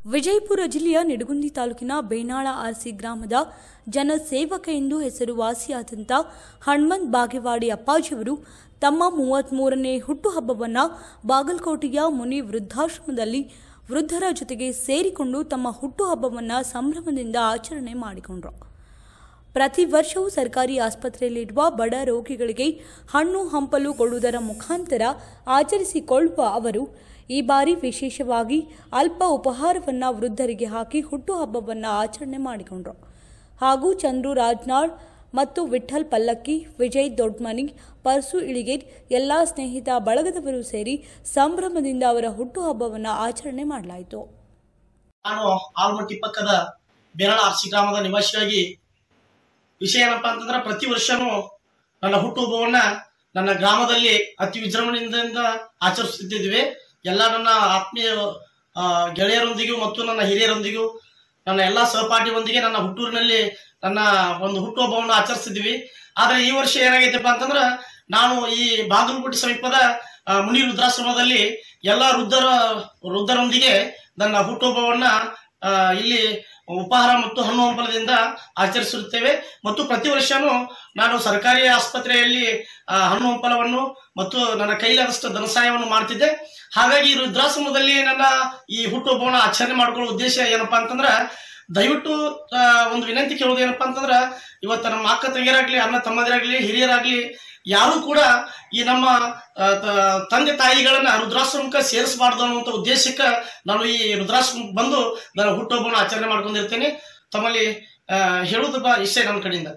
ವಿಜಯಪುರ ಜಿಲ್ಲೆಯ ನಿಡಗುಂದಿ ತಾಲೂಕಿನ ಬೇನಾಳ ಆರ್ಸಿ ಗ್ರಾಮದ ಜನಸೇವಕ ಎಂದು ಹೆಸರುವಾಸಿಯಾದಂಥ ಹನುಮಂತ್ ಬಾಗೇವಾಡಿ ಅಪ್ಪಾಜಿಯವರು ತಮ್ಮ ಮೂವತ್ತ್ಮೂರನೇ ಹುಟ್ಟುಹಬ್ಬವನ್ನು ಬಾಗಲಕೋಟೆಯ ಮುನಿ ವೃದ್ಧಾಶ್ರಮದಲ್ಲಿ ವೃದ್ಧರ ಜೊತೆಗೆ ಸೇರಿಕೊಂಡು ತಮ್ಮ ಹುಟ್ಟುಹಬ್ಬವನ್ನು ಸಂಭ್ರಮದಿಂದ ಆಚರಣೆ ಮಾಡಿಕೊಂಡರು ಪ್ರತಿ ವರ್ಷವೂ ಸರ್ಕಾರಿ ಆಸ್ಪತ್ರೆಯಲ್ಲಿರುವ ಬಡ ರೋಗಿಗಳಿಗೆ ಹಣ್ಣು ಹಂಪಲು ಕೊಡುವುದರ ಮುಖಾಂತರ ಆಚರಿಸಿಕೊಳ್ಳುವ ಅವರು ಈ ಬಾರಿ ವಿಶೇಷವಾಗಿ ಅಲ್ಪ ಉಪಹಾರವನ್ನು ವೃದ್ಧರಿಗೆ ಹಾಕಿ ಹುಟ್ಟುಹಬ್ಬವನ್ನು ಆಚರಣೆ ಮಾಡಿಕೊಂಡರು ಹಾಗೂ ಚಂದ್ರು ರಾಜ್ನಾಳ್ ಮತ್ತು ವಿಠಲ್ ಪಲ್ಲಕ್ಕಿ ವಿಜಯ್ ದೊಡ್ಮನಿ ಪರ್ಸು ಇಳಿಗೇರ್ ಎಲ್ಲ ಸ್ನೇಹಿತ ಬಳಗದವರು ಸೇರಿ ಸಂಭ್ರಮದಿಂದ ಅವರ ಹುಟ್ಟುಹಬ್ಬವನ್ನು ಆಚರಣೆ ಮಾಡಲಾಯಿತು ನಾನು ಆಲ್ಮಟ್ಟಿ ಪಕ್ಕದ ಬೇರಳ ಆರ್ಸಿ ಗ್ರಾಮದ ನಿವಾಸಿಯಾಗಿ ವಿಷಯ ಏನಪ್ಪಾ ಅಂತಂದ್ರೆ ಪ್ರತಿ ವರ್ಷನೂ ನನ್ನ ಹುಟ್ಟುಹಬ್ಬವನ್ನ ನನ್ನ ಗ್ರಾಮದಲ್ಲಿ ಅತಿ ವಿಜೃಂಭಣೆಯಿಂದ ಆಚರಿಸುತ್ತಿದ್ವಿ ಎಲ್ಲ ನನ್ನ ಆತ್ಮೀಯ ಆ, ಗೆಳೆಯರೊಂದಿಗೂ ಮತ್ತು ನನ್ನ ಹಿರಿಯರೊಂದಿಗೂ ನನ್ನ ಎಲ್ಲ ಸಹಪಾಠಿಯೊಂದಿಗೆ ನನ್ನ ಹುಟ್ಟೂರಿನಲ್ಲಿ ನನ್ನ ಒಂದು ಹುಟ್ಟುಹಬ್ಬವನ್ನು ಆಚರಿಸ್ತಿದ್ವಿ ಆದ್ರೆ ಈ ವರ್ಷ ಏನಾಗೈತಪ್ಪ ಅಂತಂದ್ರ ನಾನು ಈ ಬಾಗಲಕೋಟೆ ಸಮೀಪದ ಆ, ಮುನಿ ವೃದ್ಧಾಶ್ರಮದಲ್ಲಿ ಎಲ್ಲ ವೃದ್ಧರ ವೃದ್ಧರೊಂದಿಗೆ ನನ್ನ ಹುಟ್ಟುಹಬ್ಬವನ್ನ ಆ, ಇಲ್ಲಿ ಉಪಹಾರ ಮತ್ತು ಹಣ್ಣು ಹಂಪಲದಿಂದ ಆಚರಿಸುತ್ತೇವೆ ಮತ್ತು ಪ್ರತಿ ವರ್ಷನೂ ನಾನು ಸರ್ಕಾರಿ ಆಸ್ಪತ್ರೆಯಲ್ಲಿ ಆ, ಹಣ್ಣು ಹಂಪಲವನ್ನು ಮತ್ತು ನನ್ನ ಕೈಲಾದಷ್ಟು ಧನ ಸಹಾಯವನ್ನು ಮಾಡ್ತಿದ್ದೆ ಹಾಗಾಗಿ ಈ ವೃದ್ಧಾಶ್ರಮದಲ್ಲಿ ನನ್ನ ಈ ಹುಟ್ಟುಹಬ್ಬವನ್ನು ಆಚರಣೆ ಮಾಡ್ಕೊಳ್ಳೋ ಉದ್ದೇಶ ಏನಪ್ಪಾ ಅಂತಂದ್ರ ದಯವಿಟ್ಟು ಆ, ಒಂದು ವಿನಂತಿ ಕೇಳೋದು ಏನಪ್ಪಾ ಅಂತಂದ್ರ ಇವತ್ತು ನಮ್ಮ ಅಕ್ಕ ತಂಗಿಯರಾಗ್ಲಿ ಅಣ್ಣ ತಮ್ಮದಿರಾಗ್ಲಿ ಹಿರಿಯರಾಗ್ಲಿ ಯಾರು ಕೂಡ ಈ ನಮ್ಮ ಆ, ತ- ತಂದೆ ತಾಯಿಗಳನ್ನ ರುದ್ರಾಶ್ರಮಕ್ಕೆ ಸೇರಿಸಬಾರ್ದು ಅನ್ನುವಂಥ ಉದ್ದೇಶಕ್ಕೆ ನಾನು ಈ ರುದ್ರಾಶ್ರಮಕ್ಕೆ ಬಂದು ನನ್ನ ಹುಟ್ಟುಹಬ್ಬವನ್ನು ಆಚರಣೆ ಮಾಡ್ಕೊಂಡಿರ್ತೇನೆ ತಮ್ಮಲ್ಲಿ ಆ, ಹೇಳುವುದು ಬಾ ಇಷ್ಟೇ ನನ್ನ ಕಡೆಯಿಂದ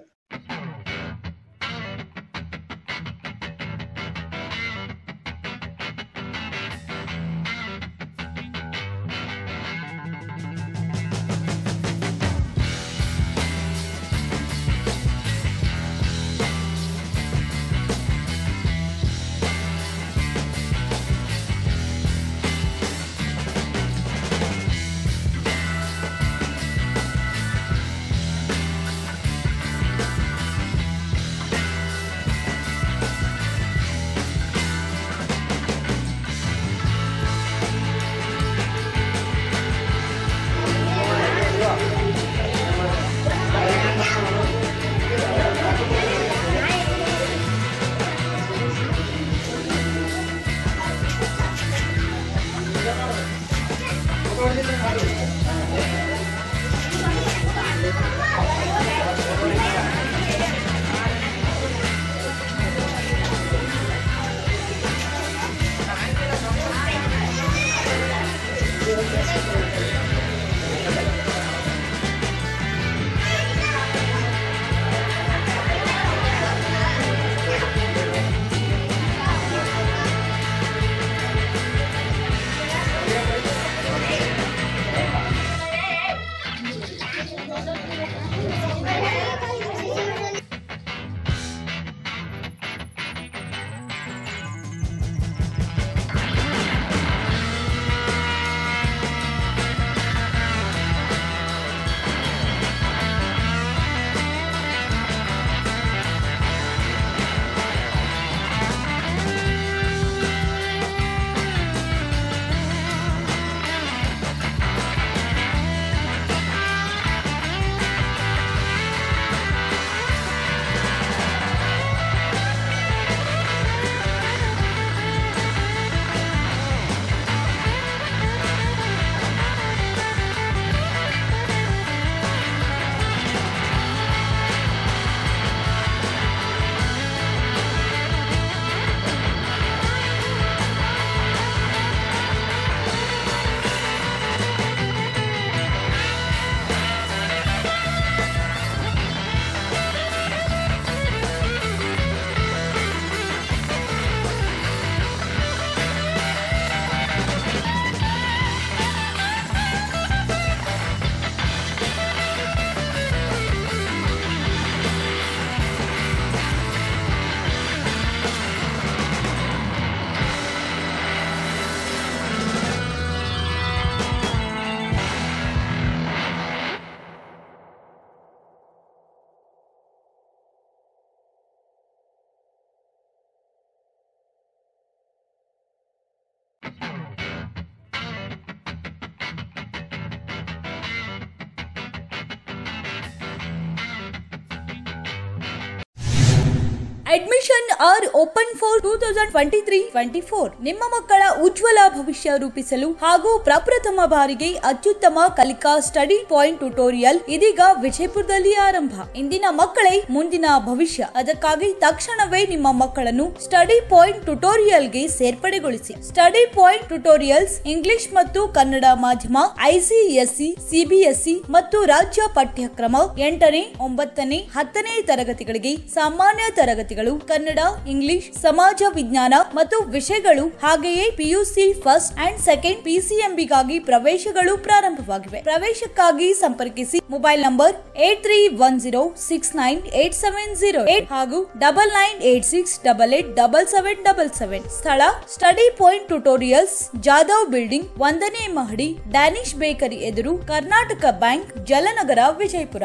admission are open for two thousand twenty three twenty four ನಿಮ್ಮ ಮಕ್ಕಳ ಉಜ್ವಲ ಭವಿಷ್ಯ ರೂಪಿಸಲು ಹಾಗೂ ಪ್ರಪ್ರಥಮ ಬಾರಿಗೆ ಅತ್ಯುತ್ತಮ ಕಲಿಕಾ ಸ್ಟಡಿ ಪಾಯಿಂಟ್ ಟ್ಯುಟೋರಿಯಲ್ ಇದೀಗ ವಿಜಯಪುರದಲ್ಲಿ ಆರಂಭ ಇಂದಿನ ಮಕ್ಕಳೇ ಮುಂದಿನ ಭವಿಷ್ಯ ಅದಕ್ಕಾಗಿ ತಕ್ಷಣವೇ ನಿಮ್ಮ ಮಕ್ಕಳನ್ನು ಸ್ಟಡಿ ಪಾಯಿಂಟ್ ಟ್ಯುಟೋರಿಯಲ್ಗೆ ಸೇರ್ಪಡೆಗೊಳಿಸಿ ಸ್ಟಡಿ ಪಾಯಿಂಟ್ ಟ್ಯುಟೋರಿಯಲ್ಸ್ ಇಂಗ್ಲಿಷ್ ಮತ್ತು ಕನ್ನಡ ಮಾಧ್ಯಮ ಐಸಿಎಸ್ಸಿ ಸಿಬಿಎಸ್ಇ ಮತ್ತು ರಾಜ್ಯ ಪಠ್ಯಕ್ರಮ ಎಂಟನೇ ಒಂಬತ್ತನೇ ಹತ್ತನೇ ತರಗತಿಗಳಿಗೆ ಸಾಮಾನ್ಯ ತರಗತಿಗಳು ಕನ್ನಡ ಇಂಗ್ಲಿಷ್ ಸಮಾಜ ವಿಜ್ಞಾನ ಮತ್ತು ವಿಷಯಗಳು ಹಾಗೆಯೇ ಪಿಯುಸಿ ಫಸ್ಟ್ ಅಂಡ್ ಸೆಕೆಂಡ್ ಪಿಸಿಎಂಬಿಗಾಗಿ ಪ್ರವೇಶಗಳು ಪ್ರಾರಂಭವಾಗಿವೆ ಪ್ರವೇಶಕ್ಕಾಗಿ ಸಂಪರ್ಕಿಸಿ mobile number eight three one zero six nine eight seven zero eight ಹಾಗೂ double nine eight six double eight double seven double seven ಸ್ಥಳ study point tutorials Jadhav building ಒಂದನೇ ಮಹಡಿ ಡ್ಯಾನಿಶ್ ಬೇಕರಿ ಎದುರು ಕರ್ನಾಟಕ ಬ್ಯಾಂಕ್ ಜಲನಗರ ವಿಜಯಪುರ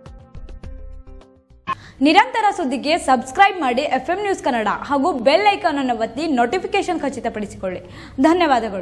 ನಿರಂತರ ಸುದ್ದಿಗೆ ಸಬ್ಸ್ಕ್ರೈಬ್ ಮಾಡಿ ಎಫ್ ನ್ಯೂಸ್ ಕನ್ನಡ ಹಾಗೂ bell icon ಅನ್ನು ಒತ್ತಿ ನೋಟಿಫಿಕೇಶನ್ ಖಚಿತಪಡಿಸಿಕೊಳ್ಳಿ ಧನ್ಯವಾದಗಳು